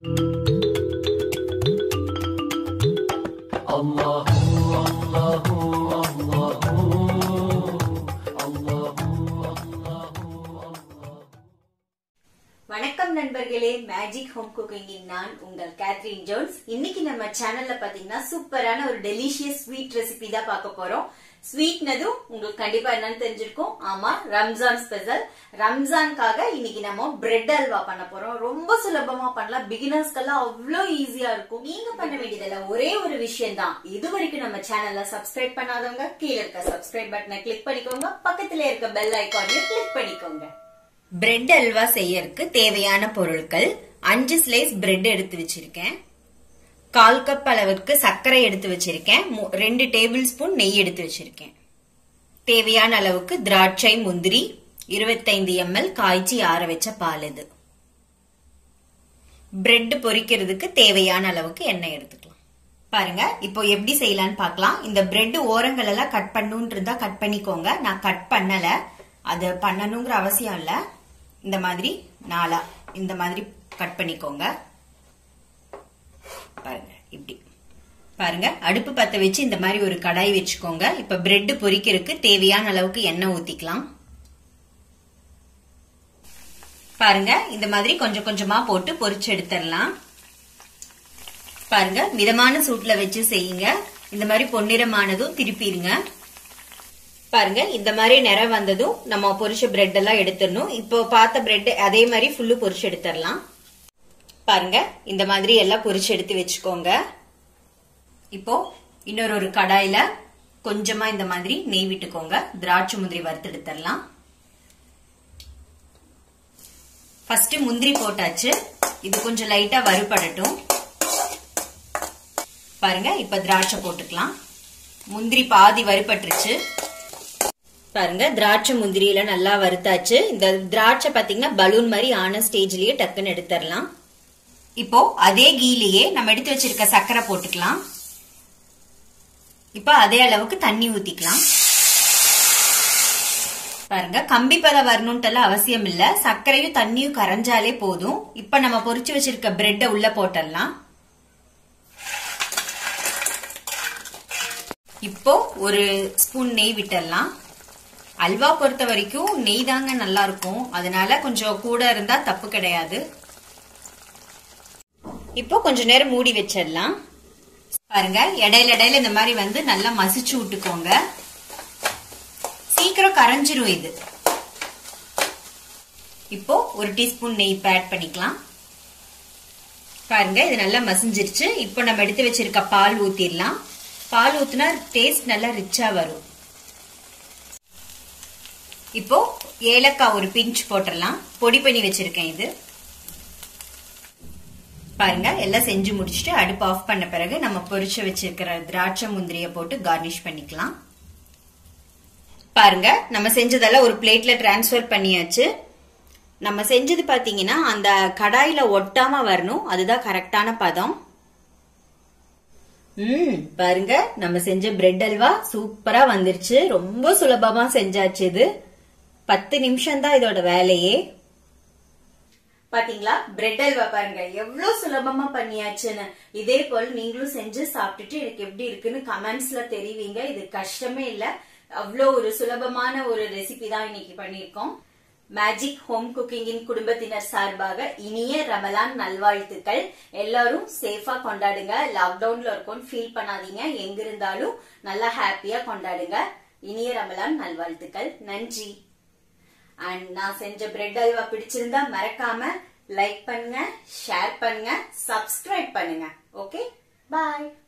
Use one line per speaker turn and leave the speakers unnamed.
வணக்கம் நண்பர்களே magic home குக்கிங்கின் நான் உங்கள் கேத்ரின் ஜோன்ஸ் இன்னைக்கு நம்ம சேனல்ல பாத்தீங்கன்னா சூப்பரான ஒரு டெலிஷியஸ் ஸ்வீட் ரெசிபி தான் பார்க்க போறோம் ஸ்வீட்னதும் உங்களுக்கு கண்டிப்பா என்னன்னு தெரிஞ்சிருக்கும் ஆமா ரம்ஜான் ஸ்பெஷல் ரம்ஜான்காக இன்னைக்கு நம்ம பிரெட் அல்வா பண்ண போறோம் ரொம்ப சுலபமா பண்ணலாம் பிகினர்ஸ்க்கெல்லாம் அவ்வளோ ஈஸியா இருக்கும் நீங்க பண்ண வேண்டியதெல்லாம் ஒரே ஒரு விஷயம் தான் இது வரைக்கும் நம்ம சேனல்ல சப்ஸ்கிரைப் பண்ணாதவங்க கீழே இருக்க சப்ஸ்கிரைப் பட்டனை கிளிக் பண்ணிக்கோங்க பக்கத்துல இருக்க பெல் ஐக்கானையும் கிளிக் பண்ணிக்கோங்க
பிரெட் அல்வா செய்யறதுக்கு தேவையான பொருட்கள் அஞ்சு ஸ்லைஸ் பிரெட் எடுத்து வச்சிருக்கேன் கால் கப் அளவுக்கு சர்க்கரை எடுத்து வச்சிருக்கேன் மு- ரெண்டு டேபிள் ஸ்பூன் நெய் எடுத்து வச்சிருக்கேன் தேவையான அளவுக்கு திராட்சை முந்திரி 25 எம்எல் காய்ச்சி ஆற வச்ச பால் இது பிரெட் பொரிக்கிறதுக்கு தேவையான அளவுக்கு எண்ணெய் எடுத்துக்கலாம் பாருங்க இப்போ எப்படி செய்யலாம்னு பார்க்கலாம் இந்த பிரெட் ஓரங்கள் எல்லாம் கட் பண்ணணும்னு இருந்தா கட் பண்ணிக்கோங்க நான் கட் பண்ணல அது பண்ணணுங்கிற அவசியம் இல்ல இந்த மாதிரி நாலா இந்த மாதிரி கட் பண்ணிக்கோங்க பாருங்க இப்படி பாருங்க அடுப்பு பத்த வச்சு இந்த மாதிரி ஒரு கடாய் வச்சுக்கோங்க இப்ப பிரெட் பொரிக்கிறதுக்கு தேவையான அளவுக்கு எண்ணெய் ஊத்திக்கலாம் பாருங்க இந்த மாதிரி கொஞ்சம் கொஞ்சமா போட்டு பொரிச்சு எடுத்துடலாம் பாருங்க மிதமான சூட்ல வச்சு செய்யுங்க இந்த மாதிரி பொன்னிறமானதும் திருப்பிடுங்க பாருங்க இந்த மாதிரி நிறம் வந்ததும் நம்ம பொரிச்ச பிரெட் எல்லாம் எடுத்துடணும் இப்போ பார்த்த பிரெட் அதே மாதிரி ஃபுல்லு பொரிச்சு எடுத்துடலாம் பாருங்க இந்த மாதிரி எல்லாம் பொரிச்சு எடுத்து வச்சுக்கோங்க இப்போ இன்னொரு ஒரு கடாயில கொஞ்சமா இந்த மாதிரி நெய் விட்டுக்கோங்க திராட்சை முந்திரி வறுத்து எடுத்துடலாம் ஃபர்ஸ்ட் முந்திரி போட்டாச்சு இது கொஞ்சம் லைட்டா வறுபடட்டும் பாருங்க இப்ப திராட்சை போட்டுக்கலாம் முந்திரி பாதி வறுபட்டுருச்சு பாருங்க திராட்சை முந்திரியில நல்லா வறுத்தாச்சு இந்த திராட்சை பாத்தீங்கன்னா பலூன் மாதிரி ஆன ஸ்டேஜ்லயே டக்குன்னு எடுத்துடலாம் இப்போ அதே கீலையே நம்ம எடுத்து வச்சிருக்க சர்க்கரை போட்டுக்கலாம் இப்போ அதே அளவுக்கு தண்ணி ஊத்திக்கலாம் பாருங்க கம்பி பதம் வரணும்ட்டுலாம் அவசியம் இல்ல சர்க்கரையும் தண்ணியும் கரைஞ்சாலே போதும் இப்ப நம்ம பொரிச்சு வச்சிருக்க பிரெட்டை உள்ள போட்டுடலாம் இப்போ ஒரு ஸ்பூன் நெய் விட்டுடலாம் அல்வா பொறுத்த வரைக்கும் நெய் தாங்க நல்லா இருக்கும் அதனால கொஞ்சம் கூட இருந்தா தப்பு கிடையாது இப்போ கொஞ்ச நேரம் மூடி வச்சிடலாம் பாருங்க இடையில இடையில இந்த மாதிரி வந்து நல்லா மசிச்சு விட்டுக்கோங்க சீக்கிரம் கரைஞ்சிரும் இது இப்போ ஒரு டீஸ்பூன் நெய் இப்ப ஆட் பண்ணிக்கலாம் பாருங்க இது நல்லா மசிஞ்சிருச்சு இப்போ நம்ம எடுத்து வச்சிருக்க பால் ஊத்திடலாம் பால் ஊத்துனா டேஸ்ட் நல்லா ரிச்சா வரும் இப்போ ஏலக்காய் ஒரு பிஞ்ச் போட்டுடலாம் பொடி பண்ணி வச்சிருக்கேன் இது பாருங்க எல்லாம் செஞ்சு முடிச்சுட்டு அடுப்பு ஆஃப் பண்ண பிறகு நம்ம பொரிச்சு வச்சிருக்கிற திராட்சை முந்திரிய போட்டு கார்னிஷ் பண்ணிக்கலாம் பாருங்க நம்ம செஞ்சதெல்லாம் ஒரு பிளேட்ல டிரான்ஸ்ஃபர் பண்ணியாச்சு நம்ம செஞ்சது பாத்தீங்கன்னா அந்த கடாயில ஒட்டாம வரணும் அதுதான் கரெக்டான பதம் ம் பாருங்க நம்ம செஞ்ச பிரெட் அல்வா சூப்பரா வந்துருச்சு ரொம்ப சுலபமா செஞ்சாச்சு இது பத்து நிமிஷம் தான் இதோட வேலையே
பாத்தீங்களா பிரெட் அல்வா பாருங்க எவ்வளவு சுலபமா பண்ணியாச்சுன்னு இதே போல் நீங்களும் செஞ்சு சாப்பிட்டுட்டு எனக்கு எப்படி இருக்குன்னு கமெண்ட்ஸ்ல தெரிவிங்க இது கஷ்டமே இல்ல அவ்வளோ ஒரு சுலபமான ஒரு ரெசிபி தான் இன்னைக்கு பண்ணிருக்கோம் மேஜிக் ஹோம் குக்கிங்கின் குடும்பத்தினர் சார்பாக இனிய ரமலான் நல்வாழ்த்துக்கள் எல்லாரும் சேஃபா கொண்டாடுங்க லாக்டவுன்ல இருக்கும்னு ஃபீல் பண்ணாதீங்க எங்க இருந்தாலும் நல்லா ஹாப்பியா கொண்டாடுங்க இனிய ரமலான் நல்வாழ்த்துக்கள் நன்றி அண்ட் நான் செஞ்ச பிரெட் அல்வா பிடிச்சிருந்தா மறக்காம லைக் பண்ணுங்க ஷேர் பண்ணுங்க சப்ஸ்கிரைப் பண்ணுங்க ஓகே பாய்